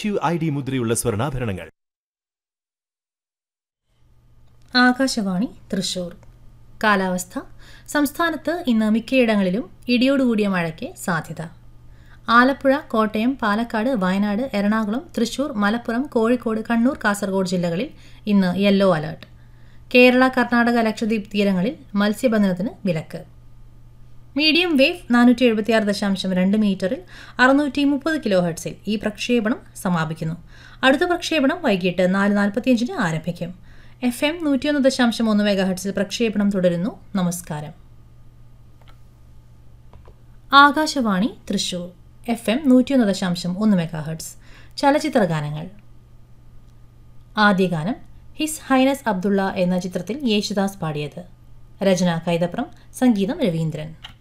H U I D മുദ്രയുള്ള സ്വർണ്ണാഭരണങ്ങൾ ആകാശവാണി തൃശൂർ കാലാവസ്ഥ സംസ്ഥാനത്ത് ഇന്ന് മിക്കയിടങ്ങളിലും ഇടിയോടുകൂടിയ മഴയ്ക്ക് സാധ്യത ആലപ്പുഴ കോട്ടയം പാലക്കാട് വയനാട് എറണാകുളം തൃശൂർ മലപ്പുറം കോഴിക്കോട് കണ്ണൂർ കാസർഗോഡ് ജില്ലകളിൽ ഇന്ന് യെല്ലോ അലർട്ട് കേരള കർണാടക ലക്ഷദ്വീപ് തീരങ്ങളിൽ മത്സ്യബന്ധനത്തിന് വിലക്ക് മീഡിയം വേവ് നാനൂറ്റി എഴുപത്തിയാറ് ദശാംശം രണ്ട് മീറ്ററിൽ അറുന്നൂറ്റി മുപ്പത് കിലോ ഹെർട്സിൽ ഈ പ്രക്ഷേപണം സമാപിക്കുന്നു അടുത്ത പ്രക്ഷേപണം വൈകിട്ട് നാല് നാൽപ്പത്തിയഞ്ചിന് ആരംഭിക്കും എഫ് എം നൂറ്റിയൊന്ന് ദശാംശം ഒന്ന് മെഗാ ഹെർട്സിൽ പ്രക്ഷേപണം തുടരുന്നു നമസ്കാരം ആകാശവാണി തൃശൂർ എഫ് എം നൂറ്റിയൊന്ന് ദശാംശം ഒന്ന് മെഗാ ഹെർട്സ് ചലച്ചിത്ര ഗാനങ്ങൾ ആദ്യ ഗാനം ഹിസ് ഹൈനസ് അബ്ദുള്ള എന്ന ചിത്രത്തിൽ യേശുദാസ് പാടിയത് രചന കൈതപ്രം സംഗീതം രവീന്ദ്രൻ